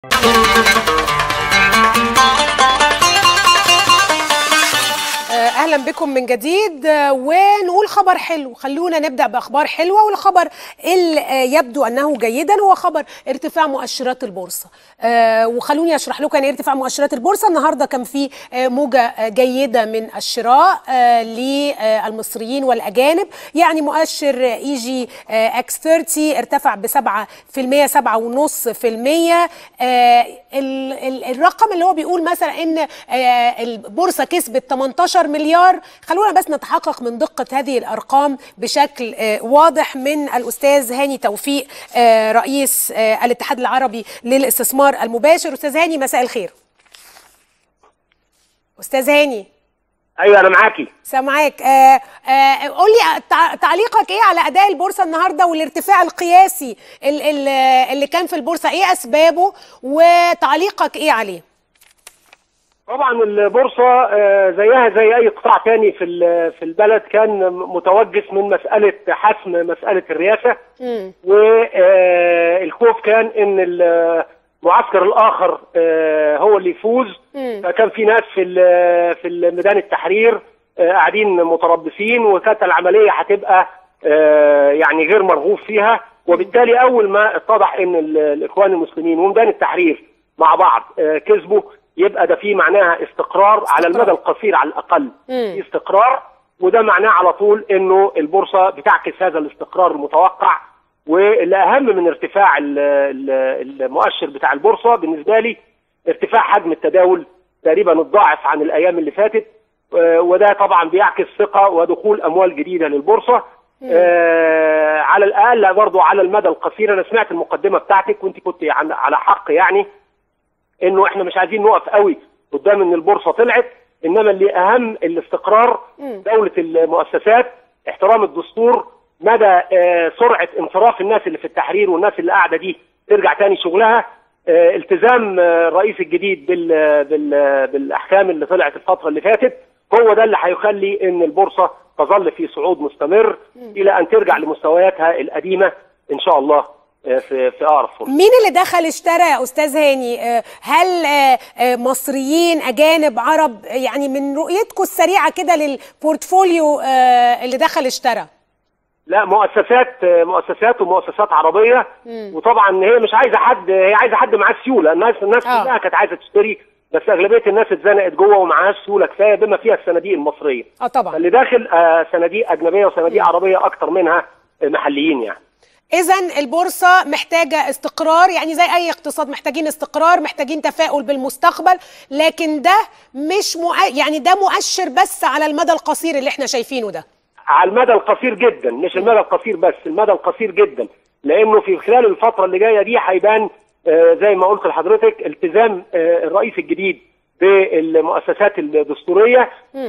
اهلا بكم من جديد ونقول خبر حلو خلونا نبدا باخبار حلوه والخبر اللي يبدو انه جيدا هو خبر ارتفاع مؤشرات البورصه وخلوني اشرح لكم يعني ارتفاع مؤشرات البورصه النهارده كان في موجه جيده من الشراء للمصريين والاجانب يعني مؤشر اي جي اكس 30 ارتفع ب 7% 7.5% الرقم اللي هو بيقول مثلا ان البورصه كسبت 18 مليار خلونا بس نتحقق من دقة هذه الأرقام بشكل واضح من الأستاذ هاني توفيق رئيس الاتحاد العربي للاستثمار المباشر أستاذ هاني مساء الخير أستاذ هاني ايوه انا معاكي سامعاك آه آه قول لي تعليقك ايه على اداء البورصه النهارده والارتفاع القياسي اللي كان في البورصه ايه اسبابه وتعليقك ايه عليه طبعا البورصه زيها زي اي قطاع تاني في في البلد كان متوجس من مساله حسم مساله الرئاسه والخوف كان ان المعسكر الاخر هو اللي يفوز فكان في ناس في في ميدان التحرير قاعدين متربصين وكانت العمليه هتبقى يعني غير مرغوب فيها وبالتالي اول ما اتضح ان الاخوان المسلمين وميدان التحرير مع بعض كسبوا يبقى ده في معناها استقرار, استقرار على المدى القصير على الاقل في استقرار وده معناه على طول انه البورصه بتعكس هذا الاستقرار المتوقع والاهم من ارتفاع المؤشر بتاع البورصه بالنسبه لي ارتفاع حجم التداول تقريبا الضاعف عن الايام اللي فاتت وده طبعا بيعكس ثقه ودخول اموال جديده للبورصه آه على الاقل برضه على المدى القصير انا سمعت المقدمه بتاعتك وانت كنت على حق يعني انه احنا مش عايزين نقف قوي قدام ان البورصه طلعت انما اللي اهم الاستقرار دوله المؤسسات احترام الدستور مدى اه سرعه انصراف الناس اللي في التحرير والناس اللي قاعده دي ترجع تاني شغلها اه التزام اه الرئيس الجديد بال بال بالاحكام اللي طلعت الفتره اللي فاتت هو ده اللي هيخلي ان البورصه تظل في صعود مستمر الى ان ترجع لمستوياتها القديمه ان شاء الله في في اقرب فرصه مين اللي دخل اشترى يا استاذ هاني هل مصريين اجانب عرب يعني من رؤيتكم السريعه كده للبورتفوليو اللي دخل اشترى لا مؤسسات مؤسسات ومؤسسات عربيه مم. وطبعا هي مش عايزه حد هي عايزه حد معاه سيوله الناس الناس كلها كانت عايزه تشتري بس اغلبيه الناس اتزنقت جوه ومعاهاش سيوله كفايه بما فيها الصناديق المصريه اه طبعا اللي داخل آه صناديق اجنبيه وصناديق عربيه اكتر منها محليين يعني اذا البورصه محتاجه استقرار يعني زي اي اقتصاد محتاجين استقرار محتاجين تفاؤل بالمستقبل لكن ده مش مؤ... يعني ده مؤشر بس على المدى القصير اللي احنا شايفينه ده على المدى القصير جدا مش المدى القصير بس المدى القصير جدا لانه في خلال الفتره اللي جايه دي هيبان آه زي ما قلت لحضرتك التزام آه الرئيس الجديد بالمؤسسات الدستوريه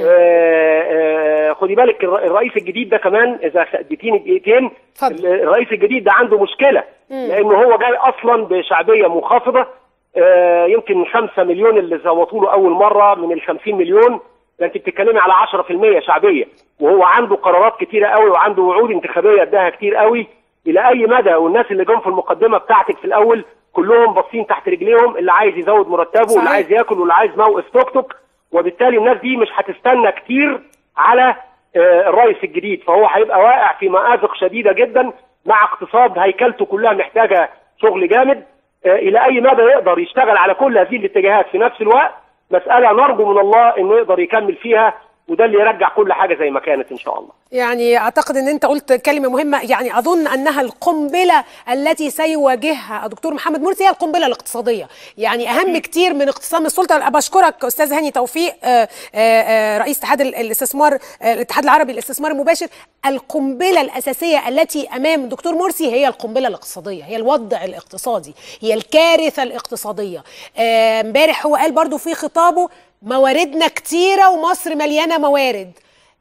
آه خدي بالك الرئيس الجديد ده كمان اذا اديتيني دقيقتين الرئيس الجديد ده عنده مشكله مم. لانه هو جاي اصلا بشعبيه منخفضه آه يمكن 5 مليون اللي صوتوا له اول مره من ال 50 مليون ده انت بتتكلمي على 10% شعبيه وهو عنده قرارات كتيره قوي وعنده وعود انتخابيه اداها كتير قوي الى اي مدى والناس اللي جم في المقدمه بتاعتك في الاول كلهم باصين تحت رجليهم اللي عايز يزود مرتبه واللي عايز ياكل واللي عايز موقف توك توك وبالتالي الناس دي مش هتستنى كتير على آه الرئيس الجديد فهو هيبقى واقع في مآزق شديده جدا مع اقتصاد هيكلته كلها محتاجه شغل جامد آه الى اي مدى يقدر يشتغل على كل هذه الاتجاهات في نفس الوقت مساله نرجو من الله انه يقدر يكمل فيها وده اللي يرجع كل حاجه زي ما كانت ان شاء الله. يعني اعتقد ان انت قلت كلمه مهمه يعني اظن انها القنبله التي سيواجهها الدكتور محمد مرسي هي القنبله الاقتصاديه، يعني اهم كتير من اقتسام السلطه بشكرك استاذ هاني توفيق رئيس اتحاد الاستثمار الاتحاد العربي للاستثمار المباشر، القنبله الاساسيه التي امام الدكتور مرسي هي القنبله الاقتصاديه، هي الوضع الاقتصادي، هي الكارثه الاقتصاديه. امبارح هو قال برضو في خطابه مواردنا كتيرة ومصر مليانة موارد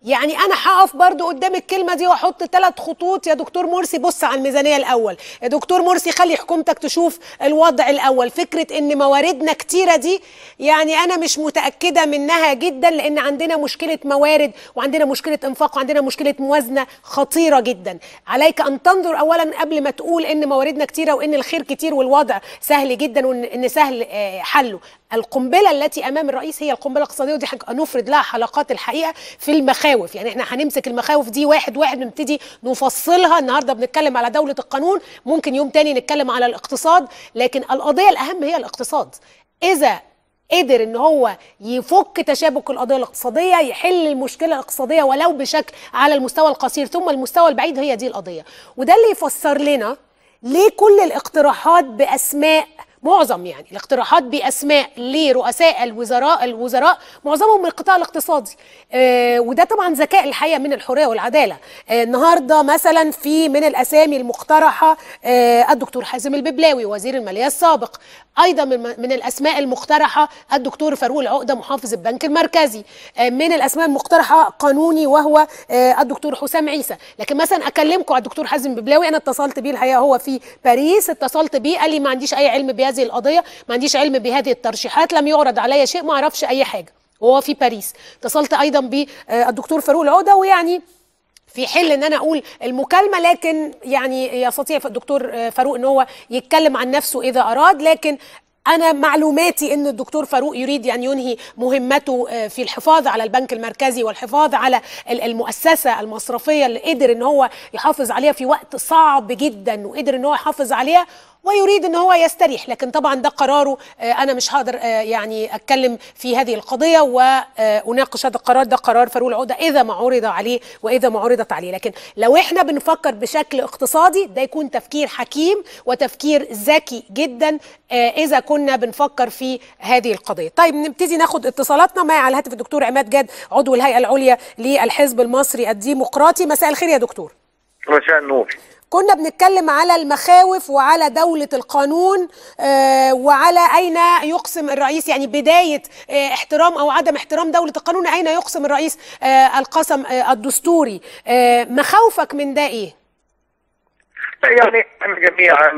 يعني انا هقف برضو قدام الكلمه دي واحط ثلاث خطوط يا دكتور مرسي بص على الميزانيه الاول يا دكتور مرسي خلي حكومتك تشوف الوضع الاول فكره ان مواردنا كتيره دي يعني انا مش متاكده منها جدا لان عندنا مشكله موارد وعندنا مشكله انفاق وعندنا مشكله موازنه خطيره جدا عليك ان تنظر اولا قبل ما تقول ان مواردنا كتيره وان الخير كتير والوضع سهل جدا وان سهل حله القنبله التي امام الرئيس هي القنبله الاقتصاديه ودي هنفرد لها حلقات الحقيقه في المخاوف يعني احنا هنمسك المخاوف دي واحد واحد نبتدي نفصلها النهارده بنتكلم على دوله القانون ممكن يوم تاني نتكلم على الاقتصاد لكن القضيه الاهم هي الاقتصاد اذا قدر ان هو يفك تشابك القضيه الاقتصاديه يحل المشكله الاقتصاديه ولو بشكل على المستوى القصير ثم المستوى البعيد هي دي القضيه وده اللي يفسر لنا ليه كل الاقتراحات باسماء معظم يعني الاقتراحات باسماء لرؤساء الوزراء الوزراء معظمهم من القطاع الاقتصادي آه وده طبعا ذكاء الحقيقه من الحريه والعداله آه النهارده مثلا في من الاسامي المقترحه آه الدكتور حازم الببلاوي وزير الماليه السابق ايضا من, من الاسماء المقترحه الدكتور فاروق العقده محافظ البنك المركزي آه من الاسماء المقترحه قانوني وهو آه الدكتور حسام عيسى لكن مثلا اكلمكم على الدكتور حازم الببلاوي انا اتصلت بيه الحقيقه هو في باريس اتصلت بيه قال لي ما عنديش اي علم بهذه هذه القضيه ما عنديش علم بهذه الترشيحات لم يعرض عليا شيء ما اعرفش اي حاجه وهو في باريس اتصلت ايضا بالدكتور فاروق العقده ويعني في حل ان انا اقول المكالمه لكن يعني يستطيع الدكتور فاروق ان هو يتكلم عن نفسه اذا اراد لكن انا معلوماتي ان الدكتور فاروق يريد ان ينهي مهمته في الحفاظ على البنك المركزي والحفاظ على المؤسسه المصرفيه اللي قدر ان هو يحافظ عليها في وقت صعب جدا وقدر ان هو يحافظ عليها ويريد ان هو يستريح لكن طبعا ده قراره انا مش هقدر يعني اتكلم في هذه القضيه واناقش هذا القرار ده قرار فاروق العقده اذا ما عرض عليه واذا ما عرضت عليه لكن لو احنا بنفكر بشكل اقتصادي ده يكون تفكير حكيم وتفكير ذكي جدا اذا كنا بنفكر في هذه القضيه طيب نبتدي ناخد اتصالاتنا معي على الهاتف الدكتور عماد جاد عضو الهيئه العليا للحزب المصري الديمقراطي مساء الخير يا دكتور مساء النور كنا بنتكلم على المخاوف وعلى دولة القانون آه وعلى أين يقسم الرئيس يعني بداية آه احترام أو عدم احترام دولة القانون أين يقسم الرئيس آه القسم الدستوري مخاوفك من ده إيه؟ يعني احنا جميعا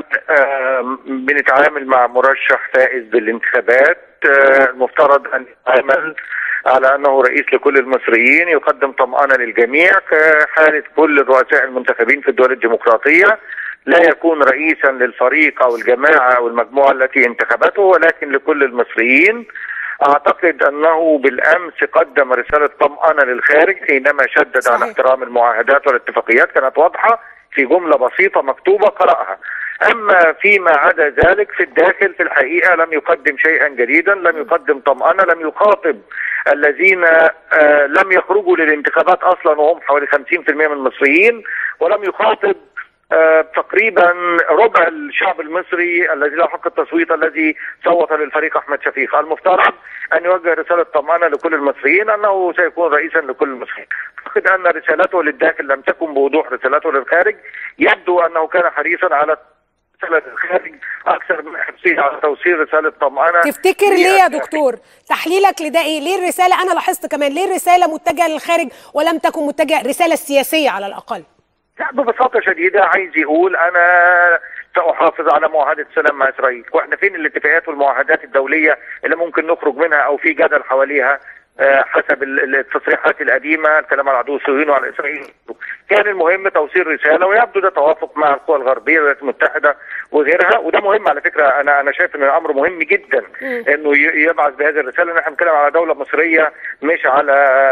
بنتعامل مع مرشح فائز بالانتخابات المفترض ان يتعامل على انه رئيس لكل المصريين يقدم طمأنة للجميع كحالة كل الرؤساء المنتخبين في الدول الديمقراطية لا يكون رئيسا للفريق او الجماعة او المجموعة التي انتخبته ولكن لكل المصريين اعتقد انه بالامس قدم رسالة طمأنة للخارج حينما شدد صحيح. على احترام المعاهدات والاتفاقيات كانت واضحة في جملة بسيطة مكتوبة قرأها اما فيما عدا ذلك في الداخل في الحقيقه لم يقدم شيئا جديدا لم يقدم طمأنه لم يخاطب الذين آه لم يخرجوا للانتخابات اصلا وهم حوالي 50% من المصريين ولم يخاطب آه تقريبا ربع الشعب المصري الذي له حق التصويت الذي صوت للفريق احمد شفيق المفترض ان يوجه رساله طمانه لكل المصريين انه سيكون رئيسا لكل المصريين اعتقد ان رسالته للداخل لم تكن بوضوح رسالته للخارج يبدو انه كان حريصا على رساله الخارج اكثر من حرصه على توصيل رساله طمانه تفتكر ليه يا دكتور تحليلك لده ايه ليه الرساله انا لاحظت كمان ليه الرساله متجهه للخارج ولم تكن متجهه رساله سياسيه على الاقل لا ببساطه شديده عايز يقول انا ساحافظ على معاهده سلام مع اسرائيل واحنا فين الاتفاقيات والمعاهدات الدوليه اللي ممكن نخرج منها او في جدل حواليها حسب التصريحات القديمه الكلام على العدو الصهيوني وعلى اسرائيل كان المهم توصيل رساله ويبدو ده توافق مع القوى الغربيه والولايات المتحده وغيرها وده مهم على فكره انا انا شايف ان الامر مهم جدا انه يبعث بهذه الرساله ان احنا بنتكلم على دوله مصريه مش على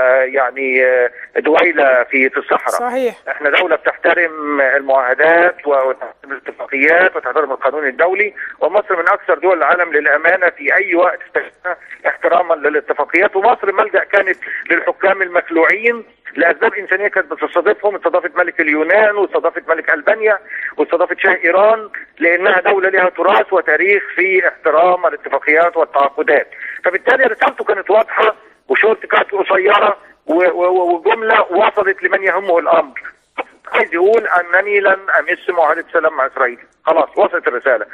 يعني دويله في في الصحراء صحيح احنا دوله بتحترم المعاهدات وتحترم الاتفاقيات وتحترم القانون الدولي ومصر من اكثر دول العالم للامانه في اي وقت احتراما للاتفاقيات ومصر ملجا كانت للحكام المخلوعين لاسباب انسانيه كانت بتستضيفهم استضافت ملك اليونان واستضافت ملك البانيا واستضافت شاه ايران لانها دوله لها تراث وتاريخ في احترام الاتفاقيات والتعاقدات فبالتالي رسالته كانت واضحه وشورت كانت قصيره وجمله وصلت لمن يهمه الامر عايز يقول انني لن امس معاهده سلام مع اسرائيل خلاص وصلت الرساله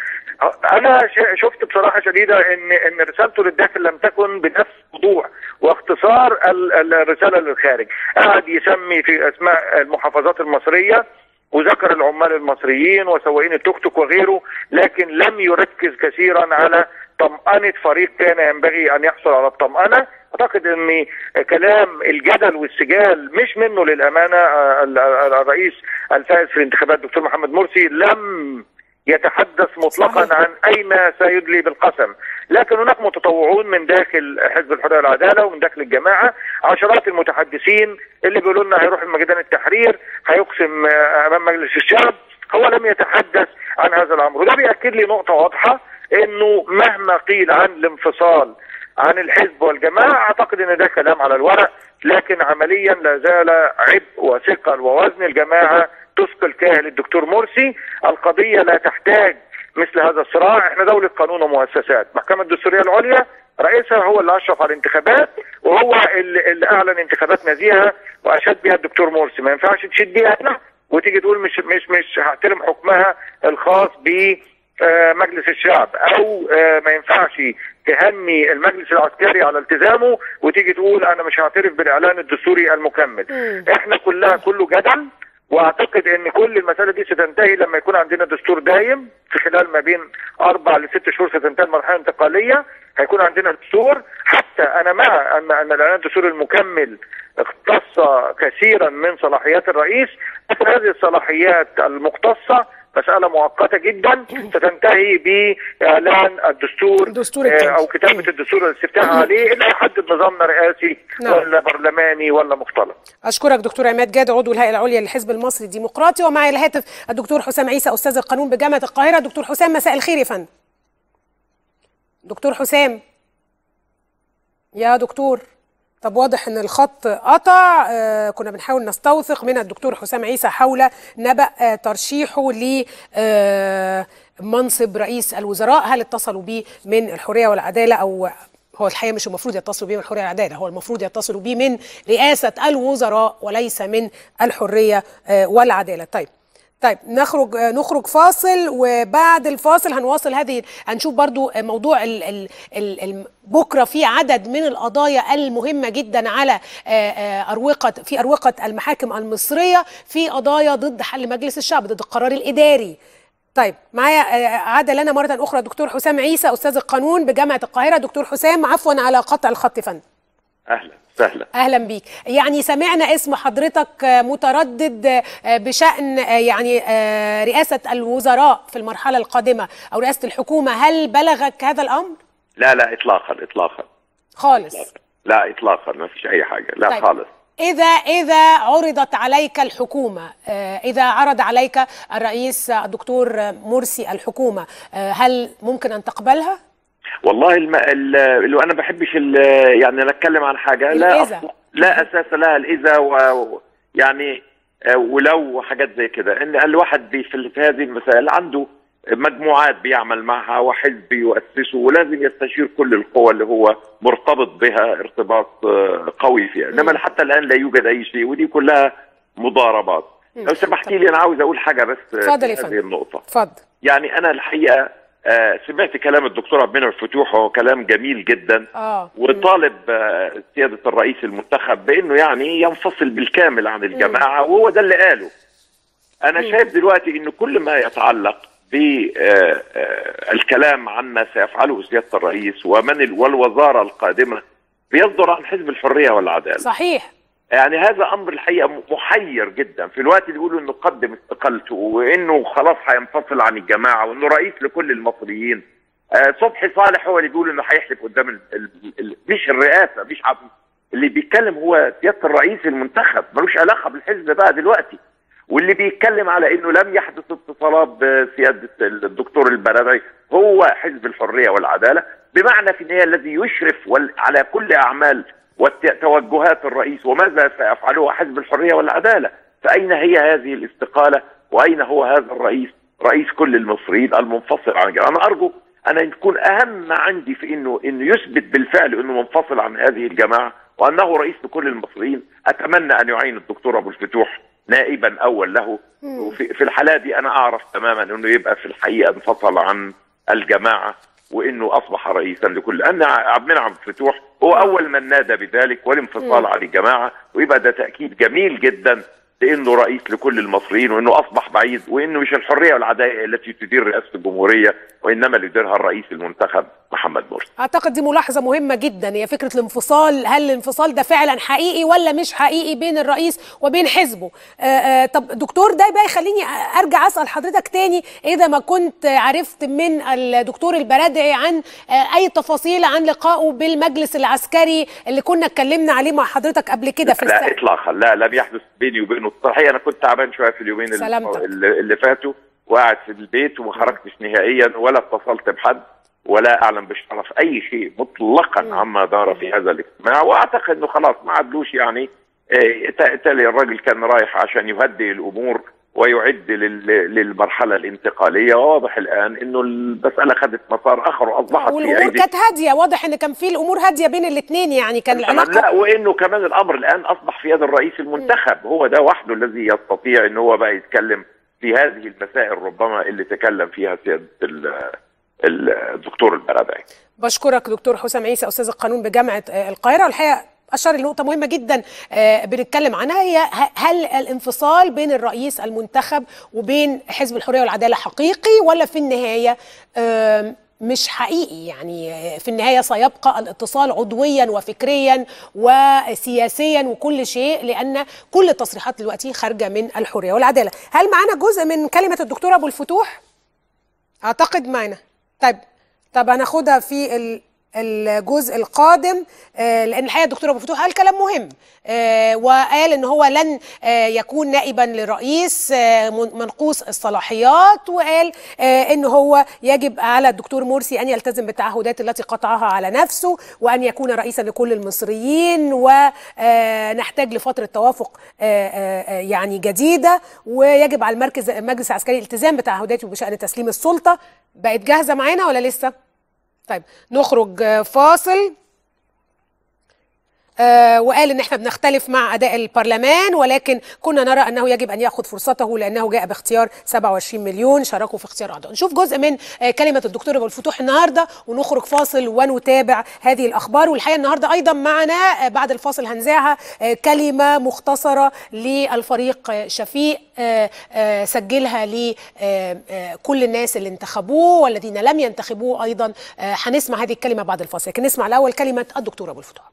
انا ش- شفت بصراحه شديده ان ان رسالته للداخل لم تكن بنفس وضوح واختصار ال- الرساله للخارج قعد يسمي في اسماء المحافظات المصريه وذكر العمال المصريين وسواقين التوك توك وغيره لكن لم يركز كثيرا على طمأنة فريق كان ينبغي أن يحصل على الطمأنة أعتقد أن كلام الجدل والسجال مش منه للأمانة آه، ال- ال- الرئيس الفائز في الانتخابات دكتور محمد مرسي لم يتحدث مطلقا صحيح. عن أين سيدلي بالقسم لكن هناك متطوعون من داخل حزب الحرية والعدالة ومن داخل الجماعة عشرات المتحدثين اللي بيقولوا لنا هيروح ميدان التحرير هيقسم آه، أمام مجلس الشعب هو لم يتحدث عن هذا الأمر وده بيأكد لي نقطة واضحة انه مهما قيل عن الانفصال عن الحزب والجماعة اعتقد ان ده كلام على الورق لكن عمليا لا زال عبء وثقل ووزن الجماعة تثقل كاهل الدكتور مرسي القضية لا تحتاج مثل هذا الصراع احنا دولة قانون ومؤسسات محكمة الدستورية العليا رئيسها هو اللي اشرف على الانتخابات وهو اللي, اللي اعلن انتخابات نزيهة واشاد بها الدكتور مرسي ما ينفعش تشد بيها احنا وتيجي تقول مش مش مش هحترم حكمها الخاص ب آه، مجلس الشعب او آه، ما ينفعش تهني المجلس العسكري على التزامه وتيجي تقول انا مش هعترف بالاعلان الدستوري المكمل احنا كلها كله جدل واعتقد ان كل المساله دي ستنتهي لما يكون عندنا دستور دايم في خلال ما بين اربع لست شهور ستنتهي المرحله الانتقاليه هيكون عندنا دستور حتى انا مع ان ان الاعلان الدستوري المكمل اختص كثيرا من صلاحيات الرئيس لكن هذه الصلاحيات المختصه مسألة مؤقتة جدا ستنتهي بإعلان الدستور الدستور آه، الجديد. أو كتابة الدستور والاستفتاء عليه اللي هيحدد نظامنا رئاسي نعم. ولا برلماني ولا مختلط اشكرك دكتور عماد جاد عضو الهيئه العليا للحزب المصري الديمقراطي ومعي الهاتف الدكتور حسام عيسى استاذ القانون بجامعه القاهره دكتور حسام مساء الخير يا فندم دكتور حسام يا دكتور طب واضح ان الخط قطع آه كنا بنحاول نستوثق من الدكتور حسام عيسى حول نبأ آه ترشيحه ل آه منصب رئيس الوزراء هل اتصلوا به من الحريه والعداله او هو الحقيقه مش المفروض يتصلوا بيه من الحريه والعداله هو المفروض يتصلوا بيه من رئاسه الوزراء وليس من الحريه آه، والعداله طيب طيب نخرج آه، نخرج فاصل وبعد الفاصل هنواصل هذه هنشوف برضو آه، موضوع ال ال ال ال بكره في عدد من القضايا المهمه جدا على آه، آه، اروقه في اروقه المحاكم المصريه في قضايا ضد حل مجلس الشعب ضد القرار الاداري طيب معايا آه، عاد لنا مرة أخرى دكتور حسام عيسى أستاذ القانون بجامعة القاهرة دكتور حسام عفوا على قطع الخط فن اهلا سهلا أهلا بيك يعني سمعنا اسم حضرتك آه، متردد آه، بشأن آه، يعني آه، رئاسة الوزراء في المرحلة القادمة أو رئاسة الحكومة هل بلغك هذا الأمر؟ لا لا اطلاقا اطلاقا خالص لا اطلاقا ما فيش اي حاجه لا طيب. خالص إذا إذا عرضت عليك الحكومة آه، إذا عرض عليك الرئيس الدكتور مرسي الحكومة آه، هل ممكن أن تقبلها؟ والله الم... ال- اللي انا بحبش ال... يعني أنا اتكلم عن حاجه لا الإذا. أصل... لا اساس لها الاذا و... و- يعني آه، ولو حاجات زي كده ان الواحد بي- في في هذه المسائل عنده مجموعات بيعمل معها وحزب يؤسسه ولازم يستشير كل القوى اللي هو مرتبط بها ارتباط آه، قوي فيها انما حتى الان لا يوجد اي شيء ودي كلها مضاربات لو سمحتي لي انا عاوز اقول حاجه بس آه، اتفضل يا في فندم. هذه النقطه اتفضل يعني انا الحقيقه آه، سمعت كلام الدكتور عبد المنعم الفتوح وهو كلام جميل جدا آه. وطالب آه، سياده الرئيس المنتخب بانه يعني ينفصل بالكامل عن الجماعه وهو ده اللي قاله انا شايف دلوقتي انه كل ما يتعلق بالكلام عما سيفعله سياده الرئيس ومن ال- والوزاره القادمه بيصدر عن حزب الحريه والعداله صحيح يعني هذا امر الحقيقه محير جدا في الوقت اللي بيقولوا انه قدم استقالته وانه خلاص هينفصل عن الجماعه وانه رئيس لكل المصريين آه صبحي صالح هو اللي بيقول انه هيحلف قدام ال ال ال مش الرئاسه مش عب اللي بيتكلم هو سياده الرئيس المنتخب ملوش علاقه بالحزب بقى دلوقتي واللي بيتكلم على انه لم يحدث اتصالات بسياده الدكتور البرادعي هو حزب الحريه والعداله بمعنى في النهايه الذي يشرف وال- على كل اعمال وتوجهات الرئيس وماذا سيفعله حزب الحريه والعداله فاين هي هذه الاستقاله واين هو هذا الرئيس رئيس كل المصريين المنفصل عن الجماعه انا ارجو ان يكون اهم ما عندي في انه انه يثبت بالفعل انه منفصل عن هذه الجماعه وانه رئيس لكل المصريين اتمنى ان يعين الدكتور ابو الفتوح نائبا اول له وفي في الحاله دي انا اعرف تماما انه يبقى في الحقيقه انفصل عن الجماعه وانه اصبح رئيسا لكل لان عبد المنعم فتوح هو اول من نادى بذلك والانفصال عن الجماعه ويبقى ده تاكيد جميل جدا لانه رئيس لكل المصريين وانه اصبح بعيد وانه مش الحريه والعداله التي تدير رئاسه الجمهوريه وانما اللي يديرها الرئيس المنتخب محمد مرسي. اعتقد دي ملاحظه مهمه جدا هي فكره الانفصال هل الانفصال ده فعلا حقيقي ولا مش حقيقي بين الرئيس وبين حزبه آآ آآ طب دكتور ده بقى يخليني ارجع اسال حضرتك تاني اذا ما كنت عرفت من الدكتور البرادعي عن اي تفاصيل عن لقائه بالمجلس العسكري اللي كنا اتكلمنا عليه مع حضرتك قبل كده في لا اطلاقا لا لم يحدث بيني وبينه الصراحه انا كنت تعبان شويه في اليومين سلامتك. اللي, اللي فاتوا وقاعد في البيت وما خرجتش نهائيا ولا اتصلت بحد ولا اعلم بشرف اي شيء مطلقا عما دار في هذا الاجتماع واعتقد انه خلاص ما عدلوش يعني إيه، تا- تالي الراجل كان رايح عشان يهدئ الامور ويعد لل- للمرحله الانتقاليه واضح الان انه المساله خدت مسار اخر واصبحت في والامور ايدي كانت هاديه واضح ان كان في الامور هاديه بين الاثنين يعني كان كمان العلاقه لا وانه كمان الامر الان اصبح في يد الرئيس المنتخب هو ده وحده الذي يستطيع ان هو بقى يتكلم في هذه المسائل ربما اللي تكلم فيها سياده ال- ال- الدكتور البرادعي بشكرك دكتور حسام عيسى استاذ القانون بجامعه آه، القاهره والحقيقه اشار لنقطه مهمه جدا آه، بنتكلم عنها هي ه- هل الانفصال بين الرئيس المنتخب وبين حزب الحريه والعداله حقيقي ولا في النهايه آم، مش حقيقي يعني آه، في النهايه سيبقى الاتصال عضويا وفكريا وسياسيا وكل شيء لان كل التصريحات دلوقتي خارجه من الحريه والعداله هل معانا جزء من كلمه الدكتور ابو الفتوح اعتقد معنا طيب طب هناخدها في ال- الجزء القادم آه، لان الحقيقه الدكتور ابو فتوح قال كلام مهم آه، وقال ان هو لن آه، يكون نائبا لرئيس آه، من- منقوص الصلاحيات وقال آه، ان هو يجب على الدكتور مرسي ان يلتزم بالتعهدات التي قطعها على نفسه وان يكون رئيسا لكل المصريين ونحتاج لفتره توافق آه، آه، آه، يعني جديده ويجب على المركز المجلس العسكري الالتزام بتعهداته بشان تسليم السلطه بقت جاهزه معانا ولا لسه؟ طيب نخرج آه، فاصل آه وقال ان احنا بنختلف مع اداء البرلمان ولكن كنا نرى انه يجب ان ياخذ فرصته لانه جاء باختيار 27 مليون شاركوا في اختيار اعضاء نشوف جزء من آه كلمه الدكتور ابو الفتوح النهارده ونخرج فاصل ونتابع هذه الاخبار والحقيقه النهارده ايضا معنا آه بعد الفاصل هنذاعها آه كلمه مختصره للفريق آه شفيق آه آه سجلها لكل الناس اللي انتخبوه والذين لم ينتخبوه ايضا آه هنسمع هذه الكلمه بعد الفاصل لكن نسمع الاول كلمه الدكتور ابو الفتوح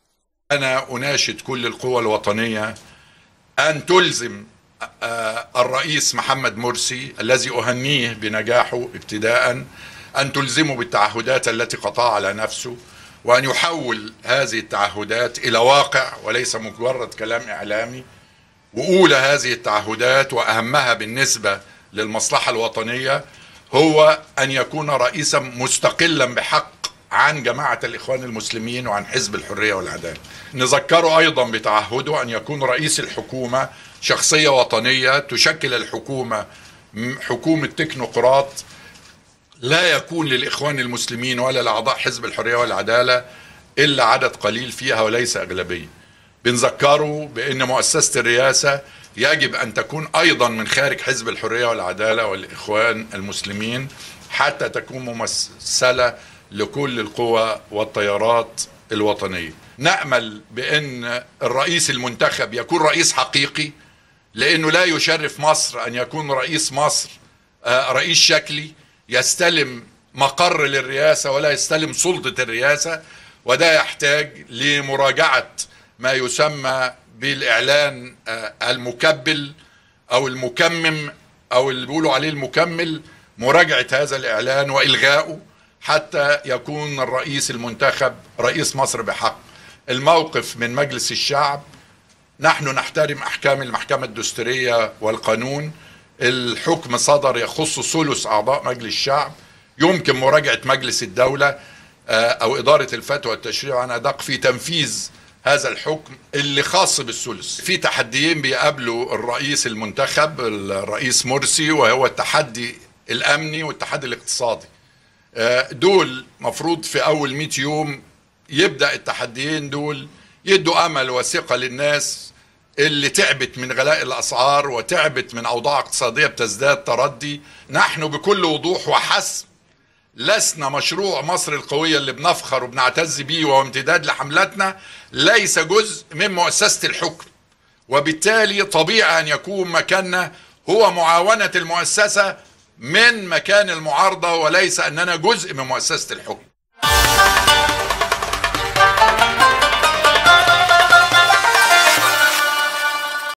أنا أناشد كل القوى الوطنية أن تلزم آه، الرئيس محمد مرسي الذي أهنيه بنجاحه ابتداء أن تلزمه بالتعهدات التي قطعها على نفسه وأن يحول هذه التعهدات إلى واقع وليس مجرد كلام إعلامي وأولى هذه التعهدات وأهمها بالنسبة للمصلحة الوطنية هو أن يكون رئيسا مستقلا بحق عن جماعة الإخوان المسلمين وعن حزب الحرية والعدالة نذكره أيضا بتعهده أن يكون رئيس الحكومة شخصية وطنية تشكل الحكومة م- حكومة تكنوقراط لا يكون للإخوان المسلمين ولا لأعضاء حزب الحرية والعدالة إلا عدد قليل فيها وليس أغلبية بنذكره بأن مؤسسة الرئاسة يجب أن تكون أيضا من خارج حزب الحرية والعدالة والإخوان المسلمين حتى تكون ممثلة لكل القوى والتيارات الوطنية نأمل بأن الرئيس المنتخب يكون رئيس حقيقي لأنه لا يشرف مصر أن يكون رئيس مصر آه، رئيس شكلي يستلم مقر للرئاسة ولا يستلم سلطة الرئاسة وده يحتاج لمراجعة ما يسمى بالإعلان آه، المكبل أو المكمم أو اللي بيقولوا عليه المكمل مراجعة هذا الإعلان وإلغائه حتى يكون الرئيس المنتخب رئيس مصر بحق الموقف من مجلس الشعب نحن نحترم احكام المحكمه الدستوريه والقانون الحكم صدر يخص ثلث اعضاء مجلس الشعب يمكن مراجعه مجلس الدوله آه، او اداره الفتوى والتشريع عن ادق في تنفيذ هذا الحكم اللي خاص بالثلث في تحديين بيقابلوا الرئيس المنتخب الرئيس مرسي وهو التحدي الامني والتحدي الاقتصادي آه، دول مفروض في اول 100 يوم يبدا التحديين دول يدوا امل وثقه للناس اللي تعبت من غلاء الاسعار وتعبت من اوضاع اقتصاديه بتزداد تردي نحن بكل وضوح وحسم لسنا مشروع مصر القويه اللي بنفخر وبنعتز بيه وهو امتداد لحملتنا ليس جزء من مؤسسه الحكم وبالتالي طبيعي ان يكون مكاننا هو معاونه المؤسسه من مكان المعارضه وليس اننا جزء من مؤسسه الحكم